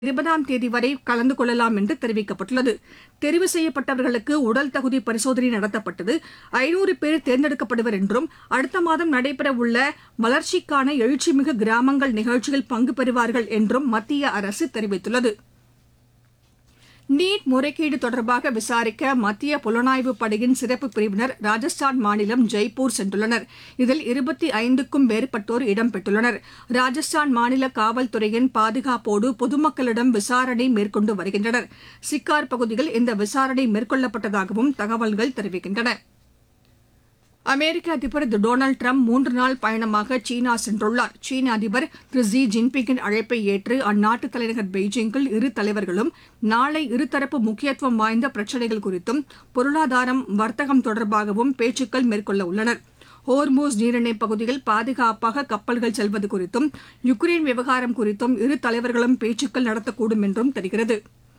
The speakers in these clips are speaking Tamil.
இருபதாம் தேதி வரை கலந்து கொள்ளலாம் என்று தெரிவிக்கப்பட்டுள்ளது தெரிவு செய்யப்பட்டவர்களுக்கு உடல் தகுதி பரிசோதனை நடத்தப்பட்டது ஐநூறு பேர் தேர்ந்தெடுக்கப்படுவர் என்றும் அடுத்த மாதம் நடைபெறவுள்ள வளர்ச்சிக்கான எழுச்சிமிகு கிராமங்கள் நிகழ்ச்சியில் பங்கு பெறுவார்கள் என்றும் மத்திய அரசு தெரிவித்துள்ளது நீட் முறைகேடு தொடர்பாக விசாரிக்க மத்திய புலனாய்வு படையின் சிறப்பு பிரிவினர் ராஜஸ்தான் மாநிலம் ஜெய்ப்பூர் சென்றுள்ளனர் இதில் இருபத்தி ஐந்துக்கும் மேற்பட்டோர் இடம்பெற்றுள்ளனர் ராஜஸ்தான் மாநில காவல்துறையின் பாதுகாப்போடு பொதுமக்களிடம் விசாரணை மேற்கொண்டு வருகின்றனர் சிக்கார் பகுதியில் இந்த விசாரணை மேற்கொள்ளப்பட்டதாகவும் தகவல்கள் தெரிவிக்கின்றன அமெரிக்க அதிபர் திரு டொனால்டு டிரம்ப் மூன்று நாள் பயணமாக சீனா சென்றுள்ளார் சீன அதிபர் திரு ஜி ஜின்பிங்கின் அழைப்பை ஏற்று அந்நாட்டு தலைநகர் பெய்ஜிங்கில் இரு தலைவர்களும் நாளை இருதரப்பு முக்கியத்துவம் வாய்ந்த பிரச்சினைகள் குறித்தும் பொருளாதாரம் வர்த்தகம் தொடர்பாகவும் பேச்சுக்கள் மேற்கொள்ள உள்ளனர் ஹோர்மூஸ் நீரிணைப் பகுதியில் பாதுகாப்பாக கப்பல்கள் செல்வது குறித்தும் யுக்ரைன் விவகாரம் குறித்தும் இரு தலைவர்களும் பேச்சுக்கள் நடத்தக்கூடும் என்றும் தெரிகிறது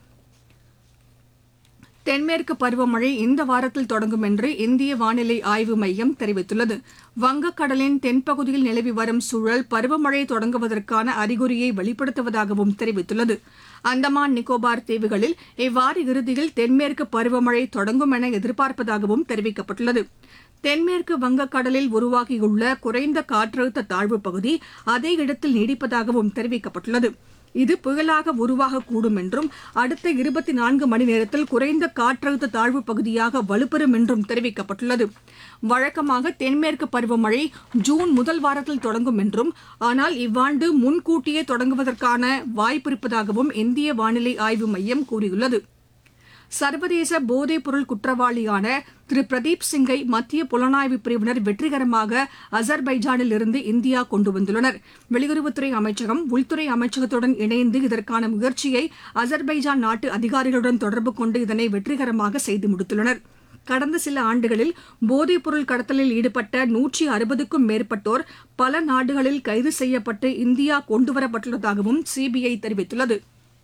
தென்மேற்கு பருவமழை இந்த வாரத்தில் தொடங்கும் என்று இந்திய வானிலை ஆய்வு மையம் தெரிவித்துள்ளது வங்கக்கடலின் தென்பகுதியில் நிலவி வரும் சூழல் பருவமழை தொடங்குவதற்கான அறிகுறியை வெளிப்படுத்துவதாகவும் தெரிவித்துள்ளது அந்தமான் நிக்கோபார் தீவுகளில் இவ்வாறு இறுதியில் தென்மேற்கு பருவமழை தொடங்கும் என எதிர்பார்ப்பதாகவும் தெரிவிக்கப்பட்டுள்ளது தென்மேற்கு வங்கக்கடலில் உருவாகியுள்ள குறைந்த காற்றழுத்த தாழ்வுப் பகுதி அதே இடத்தில் நீடிப்பதாகவும் தெரிவிக்கப்பட்டுள்ளது இது புயலாக உருவாகக்கூடும் என்றும் அடுத்த இருபத்தி நான்கு மணி நேரத்தில் குறைந்த காற்றழுத்த தாழ்வுப் பகுதியாக வலுப்பெறும் என்றும் தெரிவிக்கப்பட்டுள்ளது வழக்கமாக தென்மேற்கு பருவமழை ஜூன் முதல் வாரத்தில் தொடங்கும் என்றும் ஆனால் இவ்வாண்டு முன்கூட்டியே தொடங்குவதற்கான வாய்ப்பிருப்பதாகவும் இந்திய வானிலை ஆய்வு மையம் கூறியுள்ளது சர்வதேச போதைப்பொருள் குற்றவாளியான திரு பிரதீப் சிங்கை மத்திய புலனாய்வு பிரிவினர் வெற்றிகரமாக அசர்பைஜானில் இருந்து இந்தியா கொண்டு வந்துள்ளனர் வெளியுறவுத்துறை அமைச்சகம் உள்துறை அமைச்சகத்துடன் இணைந்து இதற்கான முயற்சியை அசர்பைஜான் நாட்டு அதிகாரிகளுடன் தொடர்பு கொண்டு இதனை வெற்றிகரமாக செய்து முடித்துள்ளனர் கடந்த சில ஆண்டுகளில் போதைப்பொருள் கடத்தலில் ஈடுபட்ட நூற்றி அறுபதுக்கும் மேற்பட்டோர் பல நாடுகளில் கைது செய்யப்பட்டு இந்தியா கொண்டுவரப்பட்டுள்ளதாகவும் சிபிஐ தெரிவித்துள்ளது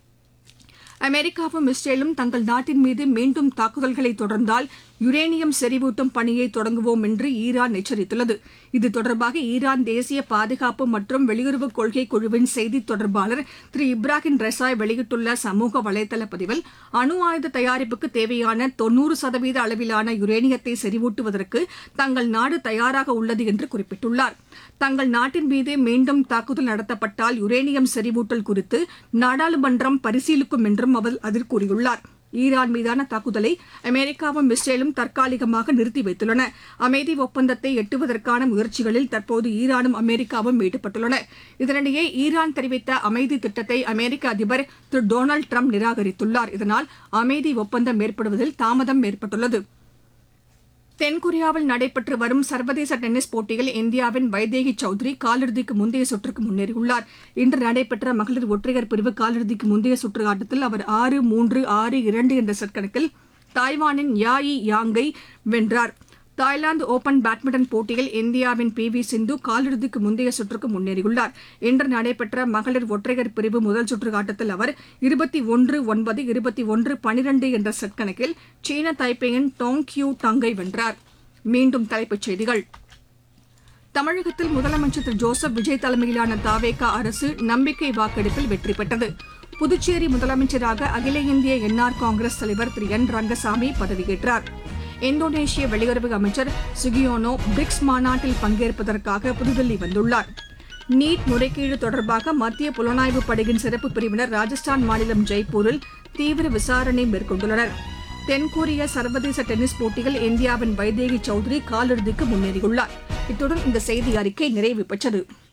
அமெரிக்காவும் இஸ்ரேலும் தங்கள் நாட்டின் மீது மீண்டும் தாக்குதல்களை தொடர்ந்தால் யுரேனியம் செறிவூட்டும் பணியை தொடங்குவோம் என்று ஈரான் எச்சரித்துள்ளது இது தொடர்பாக ஈரான் தேசிய பாதுகாப்பு மற்றும் வெளியுறவு கொள்கை குழுவின் செய்தித் தொடர்பாளர் திரு இப்ராஹிம் ரெசாய் வெளியிட்டுள்ள சமூக வலைதள பதிவில் அணு ஆயுத தயாரிப்புக்கு தேவையான தொன்னூறு சதவீத அளவிலான யுரேனியத்தை செறிவூட்டுவதற்கு தங்கள் நாடு தயாராக உள்ளது என்று குறிப்பிட்டுள்ளார் தங்கள் நாட்டின் மீது மீண்டும் தாக்குதல் நடத்தப்பட்டால் யுரேனியம் செறிவூட்டல் குறித்து நாடாளுமன்றம் பரிசீலிக்கும் என்றும் அவர் அதில் கூறியுள்ளார் ஈரான் மீதான தாக்குதலை அமெரிக்காவும் இஸ்ரேலும் தற்காலிகமாக நிறுத்தி வைத்துள்ளன அமைதி ஒப்பந்தத்தை எட்டுவதற்கான முயற்சிகளில் தற்போது ஈரானும் அமெரிக்காவும் ஈடுபட்டுள்ளன இதனிடையே ஈரான் தெரிவித்த அமைதி திட்டத்தை அமெரிக்க அதிபர் திரு டொனால்டு டிரம்ப் நிராகரித்துள்ளார் இதனால் அமைதி ஒப்பந்தம் ஏற்படுவதில் தாமதம் ஏற்பட்டுள்ளது தென்கொரியாவில் நடைபெற்று வரும் சர்வதேச டென்னிஸ் போட்டியில் இந்தியாவின் வைதேகி சௌத்ரி காலிறுதிக்கு முந்தைய சுற்றுக்கு முன்னேறியுள்ளார் இன்று நடைபெற்ற மகளிர் ஒற்றையர் பிரிவு காலிறுதிக்கு முந்தைய சுற்று ஆட்டத்தில் அவர் ஆறு மூன்று ஆறு இரண்டு என்ற செட் கணக்கில் தாய்வானின் யாயி யாங்கை வென்றார் தாய்லாந்து ஓபன் பேட்மிண்டன் போட்டியில் இந்தியாவின் பி வி சிந்து காலிறுதிக்கு முந்தைய சுற்றுக்கு முன்னேறியுள்ளார் இன்று நடைபெற்ற மகளிர் ஒற்றையர் பிரிவு முதல் சுற்று ஆட்டத்தில் அவர் இருபத்தி ஒன்று ஒன்பது இருபத்தி ஒன்று பனிரெண்டு என்ற செட் கணக்கில் சீன தைப்பேயின் டோங் கியூ டங்கை வென்றார் மீண்டும் தலைப்புச் செய்திகள் தமிழகத்தில் முதலமைச்சர் திரு ஜோசப் விஜய் தலைமையிலான தாவேகா அரசு நம்பிக்கை வாக்கெடுப்பில் வெற்றி பெற்றது புதுச்சேரி முதலமைச்சராக அகில இந்திய என்ஆர் காங்கிரஸ் தலைவர் திரு என் ரங்கசாமி பதவியேற்றார் இந்தோனேஷிய வெளியுறவு அமைச்சர் சுகியோனோ பிரிக்ஸ் மாநாட்டில் பங்கேற்பதற்காக புதுதில்லி வந்துள்ளார் நீட் முறைகேடு தொடர்பாக மத்திய புலனாய்வு படையின் சிறப்பு பிரிவினர் ராஜஸ்தான் மாநிலம் ஜெய்ப்பூரில் தீவிர விசாரணை மேற்கொண்டுள்ளனர் தென்கொரிய சர்வதேச டென்னிஸ் போட்டியில் இந்தியாவின் வைதேகி சௌத்ரி காலிறுதிக்கு முன்னேறியுள்ளார் இத்துடன் இந்த செய்தி அறிக்கை நிறைவு பெற்றது